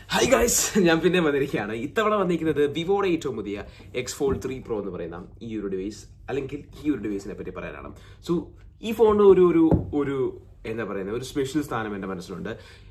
Hi guys ഞാൻ പിന്നെ വന്നിരിക്കുകയാണ് ഇത്തവണ വന്നിരിക്കുന്നത് വിവോയുടെ ഏറ്റവും പുതിയ എക്സ് ഫോൾഡ് ത്രീ പ്രോ എന്ന് പറയുന്ന ഈ ഒരു ഡിവൈസ് അല്ലെങ്കിൽ ഈ ഒരു ഡിവൈസിനെ പറ്റി പറയാനാണ് സോ ഈ ഫോണിന് ഒരു ഒരു ഒരു എന്താ പറയുന്നത് ഒരു സ്പെഷ്യൽ സ്ഥാനം എൻ്റെ മനസ്സിലുണ്ട്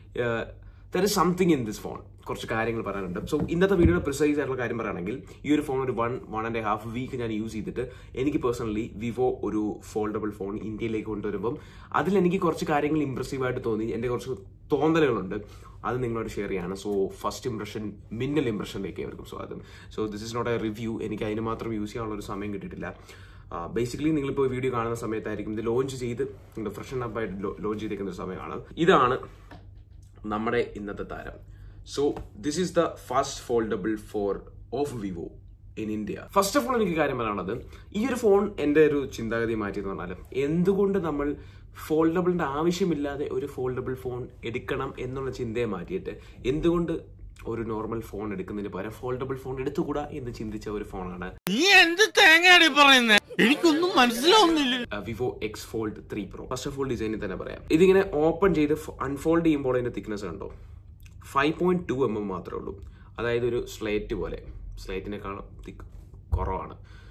there is something in this phone കുറച്ച് കാര്യങ്ങൾ പറയാനുണ്ട് സോ ഇന്നത്തെ വീഡിയോയുടെ പ്രിസൈസ് ആയിട്ടുള്ള കാര്യം പറയുകയാണെങ്കിൽ ഈ ഒരു ഫോൺ ഒരു one one and half week ഞാൻ യൂസ് ചെയ്തിട്ട് എനിക്ക് പേഴ്സണലി വിവോ ഒരു ഫോൾഡബിൾ ഫോൺ ഇന്ത്യയിലേക്ക് കൊണ്ടുവരുമ്പം അതിൽ എനിക്ക് കുറച്ച് കാര്യങ്ങൾ ഇമ്പ്രസീവ് ആയിട്ട് തോന്നി എൻ്റെ കുറച്ച് തോന്നലുകളുണ്ട് അത് നിങ്ങളോട് ഷെയർ ചെയ്യാണ് സോ ഫസ്റ്റ് ഇംപ്രഷൻ മിന്നൽ ഇംപ്രഷനിലേക്ക് ആയിരിക്കും സ്വാഗതം so this is not a review എനിക്ക് അതിന് മാത്രം യൂസ് ചെയ്യാനുള്ള ഒരു സമയം കിട്ടിയിട്ടില്ല ബേസിക്കലി നിങ്ങളിപ്പോൾ വീഡിയോ കാണുന്ന സമയത്തായിരിക്കും ഇത് ലോഞ്ച് ചെയ്ത് നിങ്ങൾ ഫ്രഷൻ അപ്പ് ആയിട്ട് ലോഞ്ച് ചെയ്തേക്കുന്ന ഒരു സമയമാണ് ഇതാണ് നമ്മുടെ ഇന്നത്തെ താരം so this is the first foldable for of Vivo in India first of all എനിക്ക് കാര്യം പറയാനുള്ളത് ഈ ഒരു ഫോൺ എൻ്റെ ഒരു ചിന്താഗതി മാറ്റിയെന്ന് പറഞ്ഞാൽ എന്തുകൊണ്ട് നമ്മൾ ഫോൾഡബിളിന്റെ ആവശ്യമില്ലാതെ ഒരു ഫോൾഡബിൾ ഫോൺ എടുക്കണം എന്നുള്ള ചിന്തയെ മാറ്റിയിട്ട് എന്തുകൊണ്ട് ഒരു നോർമൽ ഫോൺ എടുക്കുന്നതിന് പകരം ഫോൾഡബിൾ ഫോൺ എടുത്തുകൂടാ എന്ന് ചിന്തിച്ച ഒരു ഫോണാണ് നീ എന്ത് തേങ്ങയാടി പറയുന്നേ എനിക്കൊന്നും മനസ്സിലാവുന്നില്ല Vivo X Fold three Pro first of all ഡിസൈനിൽ തന്നെ പറയാം ഇതിങ്ങനെ ഓപ്പൺ ചെയ്ത് അൺഫോൾഡ് ചെയ്യുമ്പോൾ അതിന്റെ തിക്നെസ് കണ്ടോ five point two M M മാത്രമേ ഉള്ളൂ അതായത് ഒരു സ്ലേറ്റ് പോലെ സ്ലേറ്റിനേക്കാളും തിക്ക് കുറവാണ്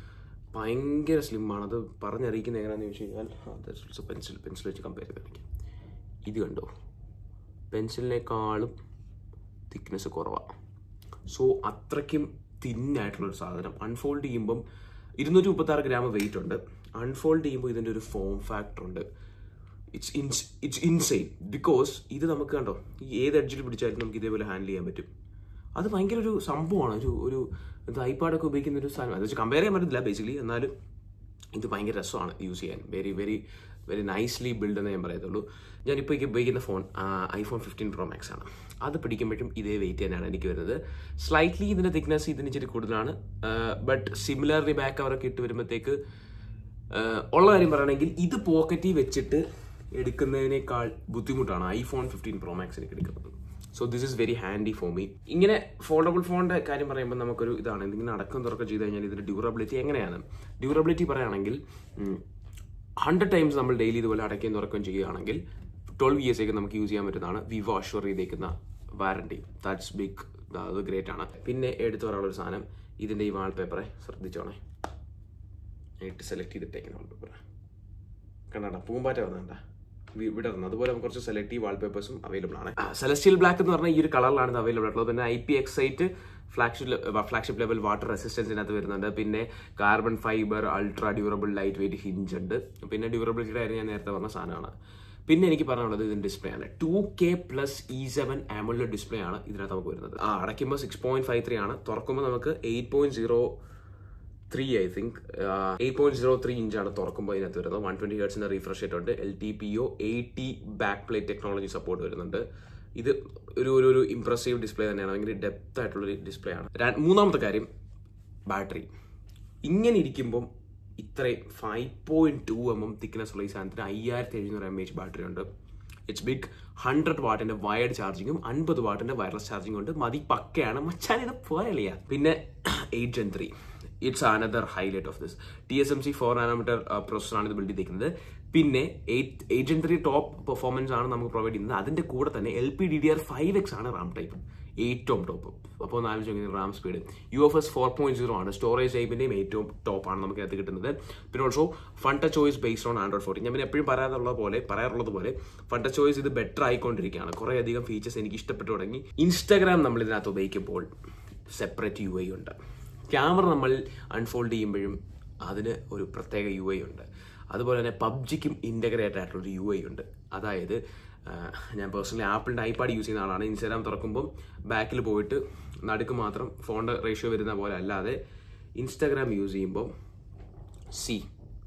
ഭയങ്കര സ്ലിമ്മാണ് അത് പറഞ്ഞറിയിക്കുന്നത് എങ്ങനെയാണെന്ന് ചോദിച്ചു കഴിഞ്ഞാൽ പെൻസിൽ പെൻസിൽ വെച്ച് കമ്പയർ ചെയ്തിരിക്കും ഇത് കണ്ടോ പെൻസിലിനേക്കാളും തിക്നെസ് കുറവാണ് സോ അത്രയ്ക്കും തിന്നായിട്ടുള്ളൊരു സാധനം അൺഫോൾഡ് ചെയ്യുമ്പം ഇരുന്നൂറ്റി മുപ്പത്തി ആറ് ഗ്രാം വെയിറ്റ് ഉണ്ട് അൺഫോൾഡ് ചെയ്യുമ്പോൾ ഇതിൻ്റെ ഒരു ഫോം ഫാക്ടർ ഉണ്ട് ഇറ്റ്സ് ഇൻസ് ഇറ്റ്സ് ഇൻസൈൻ ബിക്കോസ് ഇത് നമുക്ക് കണ്ടോ ഈ ഏത് എഡ്ജിൽ പിടിച്ചാലും നമുക്ക് ഇതേപോലെ ഹാൻഡിൽ ചെയ്യാൻ പറ്റും അത് ഭയങ്കര ഒരു സംഭവമാണ് ഒരു ഒരു ഇത് ഐപാഡൊക്കെ ഉപയോഗിക്കുന്ന ഒരു സാധനം അത് വെച്ച് കമ്പയർ ചെയ്യാൻ പറ്റത്തില്ല ബേസിക്കലി എന്നാലും ഇത് ഭയങ്കര രസമാണ് യൂസ് ചെയ്യാൻ very very very nicely build എന്ന് ഞാൻ പറയത്തുള്ളൂ ഞാനിപ്പോൾ എനിക്ക് ഉപയോഗിക്കുന്ന phone iPhone fifteen Pro Max ആണ് അത് പിടിക്കുമ്പോഴും ഇതേ വെയിറ്റ് തന്നെയാണ് എനിക്ക് വരുന്നത് സ്ലൈറ്റ്ലി ഇതിൻ്റെ തിക്നെസ് ഇതിന് ഇച്ചിരി കൂടുതലാണ് ബട്ട് സിമിലർലി ബാക്ക് കവറൊക്കെ ഇട്ട് വരുമ്പോഴത്തേക്ക് ഉള്ള കാര്യം പറയുകയാണെങ്കിൽ ഇത് പോക്കറ്റിൽ വെച്ചിട്ട് എടുക്കുന്നതിനേക്കാൾ ബുദ്ധിമുട്ടാണ് ഐഫോൺ ഫിഫ്റ്റീൻ പ്രോ മാക്സ് എനിക്ക് എടുക്കുന്നത് so this is very handy for me ഇങ്ങനെ ഫോൾഡബിൾ ഫോണിന്റെ കാര്യം പറയുമ്പോൾ നമുക്കൊരു ഇതാണ് ഇതിങ്ങനെ അടക്കം തുറക്കം ചെയ്ത് കഴിഞ്ഞാൽ ഇതിന്റെ ഡ്യൂറബിലിറ്റി എങ്ങനെയാണ് ഡ്യൂറബിലിറ്റി പറയുകയാണെങ്കിൽ ഹൺഡ്രഡ് ടൈംസ് നമ്മൾ ഡെയിലി ഇതുപോലെ അടയ്ക്കുകയും തുറക്കുകയും ചെയ്യുകയാണെങ്കിൽ ട്വൽവ് ഇയേഴ്സേക്ക് നമുക്ക് യൂസ് ചെയ്യാൻ പറ്റുന്നതാണ് വിവോ അഷ്വർ ചെയ്തേക്കുന്ന വാറണ്ടി ദാറ്റ്സ് ബിഗ് അത് ഗ്രേറ്റ് ആണ് പിന്നെ എടുത്തു പറയാനുള്ള ഒരു സാധനം ഇതിന്റെ ഈ വാൾപേപ്പറെ ശ്രദ്ധിച്ചോണേ ആയിട്ട് സെലക്ട് ചെയ്തിട്ടേക്കുന്ന വാൾപേപ്പർ കണ്ടാ പൂമ്പാറ്റ വന്നണ്ട വിടർന്നു അതുപോലെ നമുക്ക് കുറച്ച് സെലക്റ്റീവ് വാൾപേപ്പേഴ്സും അവൈലബിൾ ആണ് സെലസ്റ്റിയൽ ബ്ലാക്ക് എന്ന് പറഞ്ഞാൽ ഈ ഒരു കളറിലാണ് ഇത് അവൈലബിൾ ആയിട്ടുള്ളത് പിന്നെ I P x eight flagship flagship level water റെസിസ്റ്റൻസിനകത്ത് വരുന്നുണ്ട് പിന്നെ carbon fibre ultra durable lightweight hinge ഉണ്ട് പിന്നെ ഡ്യൂറബിലിറ്റിയുടെ കാര്യം ഞാൻ നേരത്തെ പറഞ്ഞ സാധനമാണ് പിന്നെ എനിക്ക് പറയാനുള്ളത് ഇതിന്റെ ഡിസ്പ്ലേ ആണ് two K plus E seven ആമുള്ള ഡിസ്പ്ലേ ആണ് ഇതിനകത്ത് നമുക്ക് വരുന്നത് ആ അടയ്ക്കുമ്പോൾ സിക്സ് പോയിന്റ് ഫൈവ് ത്രീ ആണ് തുറക്കുമ്പോൾ നമുക്ക് eight point zero three I think eight point zero three ഇഞ്ചാണ് തുറക്കുമ്പോൾ ഇതിനകത്ത് വരുന്നത് വൺ ട്വന്റി ഹേർട്സിന്റെ റീഫ്രഷ് റേറ്റ് ഉണ്ട് L T P O eighty back plate technology support വരുന്നുണ്ട് ഇത് ഒരു ഒരു ഒരു ഇംപ്രസീവ് ഡിസ്പ്ലേ തന്നെയാണ് ഭയങ്കര ഡെപ്ത് ആയിട്ടുള്ള ഒരു ഡിസ്പ്ലേ ആണ് മൂന്നാമത്തെ കാര്യം ബാറ്ററി ഇങ്ങനെ ഇരിക്കുമ്പം ഇത്രയും five point two M M thickness ഉള്ള ഈ സാധനത്തിന് അയ്യായിരത്തി എഴുന്നൂറ് എം എച്ച് ബാറ്ററി ഉണ്ട് ഇറ്റ്സ് ബിഗ് ഹൺഡ്രഡ് വാട്ടിന്റെ വയർഡ് ചാർജിങ്ങും അൻപത് വാട്ടിന്റെ വയർലെസ് ചാർജിങ്ങും ഉണ്ട് മതി പക്കയാണ് മച്ചാൻ ഇത് പോയളിയ പിന്നെ eight gen three it's another highlight of this T S M C four nanometre പ്രോസസ്സറാണ് ഇത് ബിൽഡ് ചെയ്തിരിക്കുന്നത് പിന്നെ eight eight gen three top performance ആണ് നമുക്ക് പ്രൊവൈഡ് ചെയ്യുന്നത് അതിന്റെ കൂടെ തന്നെ L P D D R five X ആണ് റാം ടൈപ്പ് ഏറ്റവും ടോപ്പ് അപ്പോൾ ഒന്ന് ആലോചിച്ച് RAM speed U F S four point zero ആണ് സ്റ്റോറേജ് ടൈപ്പിന്റെയും ഏറ്റവും ടോപ്പ് ആണ് നമുക്ക് അതിനകത്ത് കിട്ടുന്നത് പിന്നെ also Funtouch choice based on Android forty ഞാൻ പിന്നെ എപ്പോഴും പറയാറുള്ള പോലെ പറയാറുള്ളത് പോലെ ഫണ്ട ചോയ്സ് ഇത് ബെറ്റർ ആയിക്കൊണ്ടിരിക്കുകയാണ് കുറേ അധികം ഫീച്ചേഴ്സ് എനിക്ക് ഇഷ്ടപ്പെട്ടു തുടങ്ങി ഇൻസ്റ്റാഗ്രാം നമ്മൾ ഇതിനകത്ത് ഉപയോഗിക്കുമ്പോൾ സെപ്പറേറ്റ് യു ഐ ഉണ്ട് ക്യാമറ നമ്മൾ അൺഫോൾഡ് ചെയ്യുമ്പോഴും അതിന് ഒരു പ്രത്യേക യു ഐ ഉണ്ട് അതുപോലെ തന്നെ പബ്ജിക്കും ഇൻ്റഗ്രേറ്റ് ആയിട്ടുള്ള ഒരു യു ഐ ഉണ്ട് അതായത് ഞാൻ പേഴ്സണലി ആപ്പിളിൻ്റെ ഐപാഡ് യൂസ് ചെയ്യുന്ന ആളാണ് ഇൻസ്റ്റാഗ്രാം തുറക്കുമ്പം ബാക്കിൽ പോയിട്ട് നടുക്ക് മാത്രം ഫോണിൻ്റെ റേഷ്യോ വരുന്ന പോലെ അല്ലാതെ ഇൻസ്റ്റാഗ്രാം യൂസ് ചെയ്യുമ്പം സി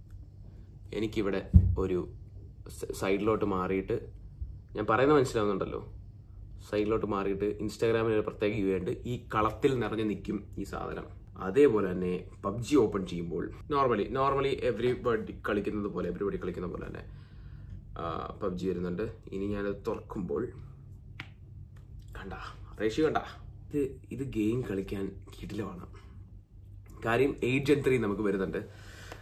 എനിക്കിവിടെ ഒരു സൈഡിലോട്ട് മാറിയിട്ട് ഞാൻ പറയുന്നത് മനസ്സിലാവുന്നുണ്ടല്ലോ സൈഡിലോട്ട് മാറിയിട്ട് ഇൻസ്റ്റാഗ്രാമിൽ ഒരു പ്രത്യേക യു ഉണ്ട് ഈ കളത്തിൽ നിറഞ്ഞു നിൽക്കും ഈ സാധനം അതേപോലെ തന്നെ പബ്ജി ഓപ്പൺ ചെയ്യുമ്പോൾ നോർമലി നോർമലി എവറിബഡി കളിക്കുന്നത് പോലെ എവറിബഡി കളിക്കുന്ന പോലെ തന്നെ പബ്ജി വരുന്നുണ്ട് ഇനി ഞാനത് തുറക്കുമ്പോൾ കണ്ട റേഷ്യോ കണ്ട ഇത് ഇത് ഗെയിം കളിക്കാൻ കിടിലമാണ് കാര്യം എയ്റ്റ് ജെൻ ത്രീ നമുക്ക് വരുന്നുണ്ട്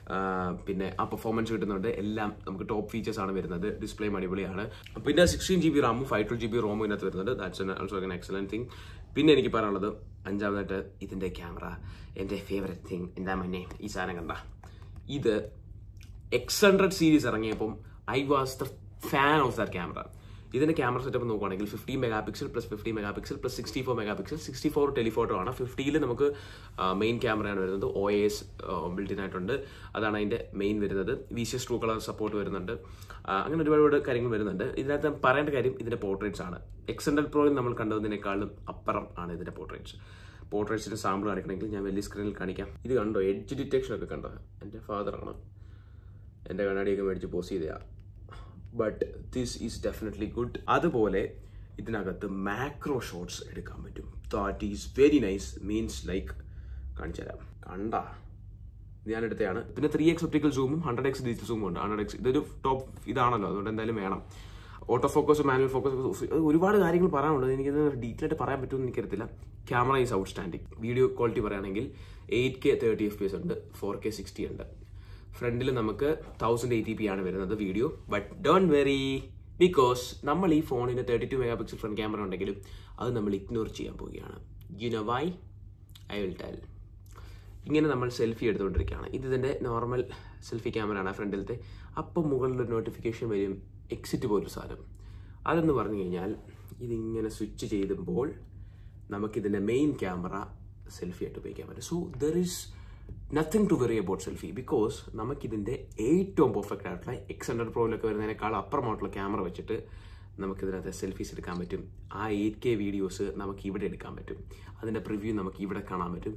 പിന്നെ ആ പെർഫോമൻസ് കിട്ടുന്നുണ്ട് എല്ലാം നമുക്ക് ടോപ്പ് ഫീച്ചേഴ്സ് ആണ് വരുന്നത് ഡിസ്പ്ലേ അടിപൊളിയാണ് പിന്നെ സിക്സ്റ്റീൻ ജി ബി റാമും ഫൈവ് ട്വൽ ജി ബി റോമും ഇതിനകത്ത് വരുന്നുണ്ട് that's also an excellent thing പിന്നെ എനിക്ക് പറയാനുള്ളത് അഞ്ചാമതായിട്ട് ഇതിന്റെ ക്യാമറ എൻ്റെ ഫേവററ്റ് തിങ് എന്താ മന്നെ ഈ സാധനം കണ്ട ഇത് എക്സ് ഹൺഡ്രഡ് സീരീസ് ഇറങ്ങിയപ്പം I was the fan of that camera ഇതിന്റെ ക്യാമറ സെറ്റപ്പ് നോക്കുകയാണെങ്കിൽ fifty megapixel plus fifty megapixel plus sixty four megapixel sixty four telephoto ആണ് ഫിഫ്റ്റിയിൽ നമുക്ക് മെയിൻ ക്യാമറയാണ് വരുന്നത് ഒ എസ് ബിൽഡിൻ ആയിട്ടുണ്ട് അതാണ് അതിന്റെ മെയിൻ വരുന്നത് V C S true colour support വരുന്നുണ്ട് ആ, അങ്ങനെ ഒരുപാട് ഒരുപാട് കാര്യങ്ങൾ വരുന്നുണ്ട് ഇതിനകത്ത് പറയേണ്ട കാര്യം ഇതിന്റെ പോർട്രേറ്റ്സ് ആണ് എക്സെൻഡൽ പ്രോയിൽ നമ്മൾ കണ്ടതിനേക്കാളും അപ്പുറം ആണ് ഇതിന്റെ പോർട്രേറ്റ്സ് പോർട്രേറ്റ്സിന്റെ സാമ്പിൾ കാണിക്കണമെങ്കിൽ ഞാൻ വലിയ സ്ക്രീനിൽ കാണിക്കാം ഇത് കണ്ടോ എഡ്ജ് ഡിറ്റക്ഷൻ ഒക്കെ കണ്ടോ എൻ്റെ ഫാദറാണ് എൻ്റെ കണ്ണാടിയൊക്കെ മേടിച്ച് പോസ് ചെയ്തയാ but this is definitely good അതുപോലെ ഇതിനകത്ത് മാക്രോ ഷോട്ട്സ് എടുക്കാൻ പറ്റും that is very nice means like കാണിച്ചു തരാം കണ്ടാ ഇത് ഞാൻ എടുത്തതാണ് പിന്നെ ത്രീ എക്സ് ഒപ്റ്റിക്കൽ സൂമും ഹൺഡ്രഡ് എക്സ് ഡിജിറ്റൽ സൂമും ഉണ്ട് ഹൺഡ്രഡ് എക്സ് ഇതൊരു ടോപ്പ് ഇതാണല്ലോ അതുകൊണ്ട് എന്തായാലും വേണം ഓട്ടോ ഫോക്കസ് മാനുവൽ ഫോക്കസ് ഒരുപാട് കാര്യങ്ങൾ പറയാനുണ്ട് എനിക്കത് ഡീറ്റെയിൽ ആയിട്ട് പറയാൻ പറ്റുമെന്ന് എനിക്കറിയത്തില്ല camera is outstanding video quality പറയുകയാണെങ്കിൽ eight K thirty F P S ഉണ്ട് ഫോർ കെ സിക്സ്റ്റി ഉണ്ട് ഫ്രണ്ടിൽ നമുക്ക് തൗസൻഡ് എയ്റ്റി പി ആണ് വരുന്നത് video but don't worry because നമ്മൾ ഈ ഫോണിന് thirty two megapixel front camera ഉണ്ടെങ്കിലും അത് നമ്മൾ ഇഗ്നോർ ചെയ്യാൻ പോവുകയാണ് you know why I will tell ഇങ്ങനെ നമ്മൾ സെൽഫി എടുത്തുകൊണ്ടിരിക്കുകയാണ് ഇത് ഇതിൻ്റെ നോർമൽ സെൽഫി ക്യാമറ ആണ് ഫ്രണ്ടിലത്തെ അപ്പം മുകളിൽ ഒരു നോട്ടിഫിക്കേഷൻ വരും എക്സിറ്റ് പോലൊരു സാധനം അതെന്ന് പറഞ്ഞു കഴിഞ്ഞാൽ ഇതിങ്ങനെ സ്വിച്ച് ചെയ്യുമ്പോൾ നമുക്കിതിൻ്റെ മെയിൻ ക്യാമറ സെൽഫി ആയിട്ട് ഉപയോഗിക്കാൻ പറ്റും so there is nothing to worry about selfie because നമുക്കിതിൻ്റെ ഏറ്റവും പെർഫെക്റ്റ് ആയിട്ടുള്ള എക്സ് ഹൺഡ്രഡ് പ്രോയിലൊക്കെ വരുന്നതിനേക്കാൾ അപ്പുറമായിട്ടുള്ള ക്യാമറ വെച്ചിട്ട് നമുക്കിതിനകത്ത് സെൽഫീസ് എടുക്കാൻ പറ്റും ആ എയ്റ്റ് കെ വീഡിയോസ് നമുക്ക് ഇവിടെ എടുക്കാൻ പറ്റും അതിൻ്റെ പ്രിവ്യൂ നമുക്ക് ഇവിടെ കാണാൻ പറ്റും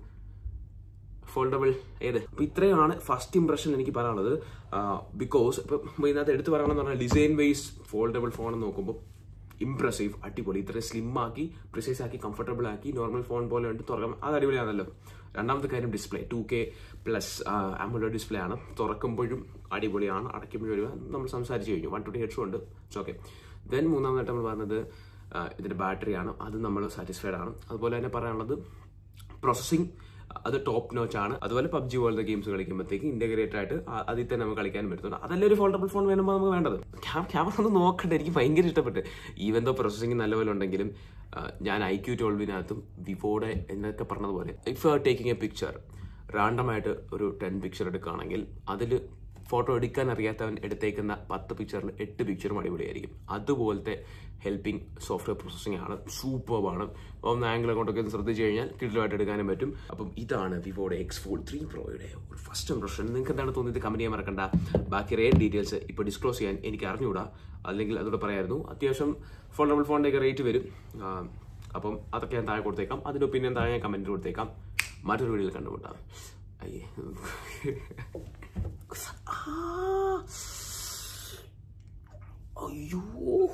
ഫോൾഡബിൾ ഏത് അപ്പൊ ഇത്രയാണ് ഫസ്റ്റ് ഇംപ്രഷൻ എനിക്ക് പറയാനുള്ളത് ബിക്കോസ് ഇപ്പം ഇതിനകത്ത് എടുത്തു പറയണമെന്ന് പറഞ്ഞാൽ ഡിസൈൻ വൈസ് ഫോൾഡബിൾ ഫോൺ നോക്കുമ്പോൾ ഇംപ്രസീവ് അടിപൊളി ഇത്രയും സ്ലിം ആക്കി പ്രിസൈസ് ആക്കി കംഫർട്ടബിൾ ആക്കി നോർമൽ ഫോൺ പോലെ ഉണ്ട് തുറക്കാം അത് അടിപൊളിയാണല്ലോ രണ്ടാമത്തെ കാര്യം ഡിസ്പ്ലേ ടു കെ പ്ലസ് ആംബുലർ ഡിസ്പ്ലേ ആണ് തുറക്കുമ്പോഴും അടിപൊളിയാണ് അടയ്ക്കുമ്പോഴും ഒരു നമ്മൾ സംസാരിച്ച് കഴിഞ്ഞു വൺ ട്വൻറ്റി ഹെഡ്സും ഉണ്ട് ഇറ്റ്സ് ഓക്കെ ദെൻ മൂന്നാമതായിട്ട് നമ്മൾ പറഞ്ഞത് ആ, ഇതിന്റെ ബാറ്ററിയാണ് അത് നമ്മൾ സാറ്റിസ്ഫൈഡ് ആണ് അതുപോലെ തന്നെ പറയാനുള്ളത് പ്രോസസ്സിംഗ് അത് ടോപ്പ് നോച്ച് ആണ് അതുപോലെ പബ്ജി പോലത്തെ ഗെയിംസ് കളിക്കുമ്പോഴത്തേക്ക് ഇന്റഗ്രേറ്റ് ആയിട്ട് ആ- അതിൽ തന്നെ നമുക്ക് കളിക്കാൻ പറ്റുന്നുണ്ട് അതല്ലേ ഒരു ഫോൾഡബിൾ ഫോൺ വേണമ്പോൾ നമുക്ക് വേണ്ടത് ക്യാമറ ഒന്ന് നോക്കട്ടെ എനിക്ക് ഭയങ്കര ഇഷ്ടപ്പെട്ട് ഈവൻ ദോ പ്രോസസ്സിംഗ് നല്ലപോലെ ഉണ്ടെങ്കിലും ആ, ഞാൻ ഐ ക്യൂ ട്വൽവിനകത്തും വിവോയുടെ എന്നൊക്കെ പറഞ്ഞതുപോലെ if you are taking a picture റാൻഡമായിട്ട് ഒരു ടെൻ പിക്ചർ എടുക്കുകയാണെങ്കിൽ അതിൽ ഫോട്ടോ എടുക്കാൻ അറിയാത്തവൻ എടുത്തേക്കുന്ന പത്ത് പിക്ചറിൽ എട്ട് പിക്ചറും അടിപൊളിയായിരിക്കും അതുപോലത്തെ ഹെൽപ്പിംഗ് സോഫ്റ്റ്വെയർ പ്രോസസ്സിംഗ് ആണ് സൂപ്പർബാണ് ഒന്ന് ആംഗിൾ കൊണ്ടൊക്കെ ഒന്ന് ശ്രദ്ധിച്ചു കഴിഞ്ഞാൽ കിഡിലുമായിട്ട് എടുക്കാനും പറ്റും അപ്പം ഇതാണ് വിവോയുടെ എക്സ് ഫോൾ ത്രീ പ്രോയുടെ ഒരു ഫസ്റ്റ് ഇംപ്രഷൻ നിങ്ങൾക്ക് എന്താണ് തോന്നിയത് കമന്റ് ചെയ്യാൻ മറക്കണ്ട ബാക്കി റേറ്റ് ഡീറ്റെയിൽസ് ഇപ്പോൾ ഡിസ്ക്ലോസ് ചെയ്യാൻ എനിക്ക് അറിഞ്ഞുകൂടാ അല്ലെങ്കിൽ അതോടെ പറയായിരുന്നു അത്യാവശ്യം ഫോൾഡബിൾ ഫോണിൻ്റെ ഒക്കെ റേറ്റ് വരും ആ, അപ്പം അതൊക്കെ ഞാൻ താഴെ കൊടുത്തേക്കാം അതിൻ്റെ ഒപ്പീനിയൻ താഴെ ഞാൻ കമൻറ്റ് കൊടുത്തേക്കാം മറ്റൊരു വീഡിയോയിൽ കണ്ടുമുട്ടാം അയ്യേ ആ. അയ്യോ